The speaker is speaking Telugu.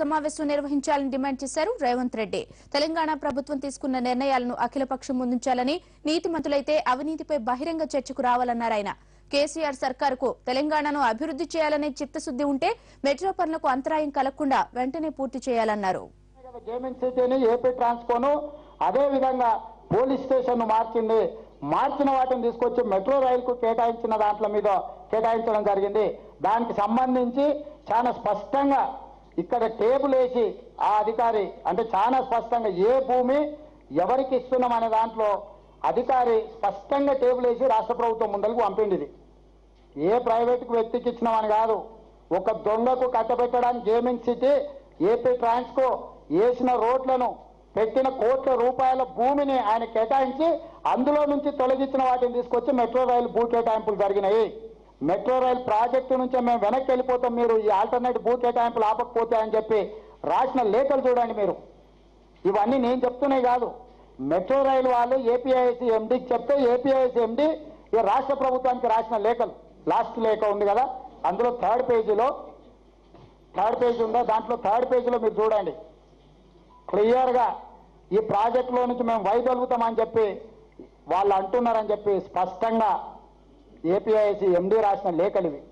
సమావేశం నిర్వహించాలని డిమాండ్ చేశారు రేవంత్ రెడ్డి తెలంగాణ ప్రభుత్వం తీసుకున్న నిర్ణయాలను అఖిలపక్షం ముందుంచాలని నీతిమంతులైతే అవినీతిపై బహిరంగ చర్చకు రావాలన్నారు ఆయన కేసీఆర్ సర్కారుకు తెలంగాణను అభివృద్ధి చేయాలనే చిత్తశుద్ది ఉంటే మెట్రో పనులకు అంతరాయం కలగకుండా వెంటనే పూర్తి చేయాలన్నారు గేమింగ్ సిటీని ఏపీ ట్రాన్స్కోను అదే విధంగా పోలీస్ స్టేషన్ మార్చింది మార్చిన వాటిని తీసుకొచ్చి మెట్రో రైలుకు కేటాయించిన దాంట్ల మీద కేటాయించడం జరిగింది దానికి సంబంధించి చాలా స్పష్టంగా ఇక్కడ టేబుల్ వేసి ఆ అధికారి అంటే చాలా స్పష్టంగా ఏ భూమి ఎవరికి ఇస్తున్నాం అనే దాంట్లో అధికారి స్పష్టంగా టేబుల్ వేసి రాష్ట్ర ప్రభుత్వం ముందరకు పంపింది ఇది. ఏ ప్రైవేట్కు వ్యక్తికి ఇచ్చినామని కాదు ఒక దొంగకు కట్టబెట్టడానికి గేమింగ్ సిటీ ఏపీ ట్రాన్స్కో వేసిన రోడ్లను పెట్టిన కోట్ల రూపాయల భూమిని ఆయన కేటాయించి అందులో నుంచి తొలగించిన వాటిని తీసుకొచ్చి మెట్రో రైలు భూ కేటాయింపులు జరిగినాయి మెట్రో రైలు ప్రాజెక్టు నుంచి మేము వెనక్కి వెళ్ళిపోతాం మీరు ఈ ఆల్టర్నేట్ భూ కేటాయింపులు ఆపకపోతే అని చెప్పి రాసిన లేఖలు చూడండి మీరు ఇవన్నీ నేను చెప్తున్నాయి కాదు మెట్రో రైలు వాళ్ళు ఏపీఐసి ఎండీకి చెప్తే ఏపీఐసి ఎండి ఈ రాష్ట్ర ప్రభుత్వానికి రాసిన లేఖలు లాస్ట్ లేఖ ఉంది కదా అందులో థర్డ్ పేజీలో థర్డ్ పేజీ ఉందా దాంట్లో థర్డ్ పేజీలో మీరు చూడండి క్లియర్గా ఈ ప్రాజెక్టులో నుంచి మేము వైదొలుగుతామని చెప్పి వాళ్ళు అంటున్నారని చెప్పి స్పష్టంగా ఏపీఐసి ఎండి రాసిన లేఖలు ఇవి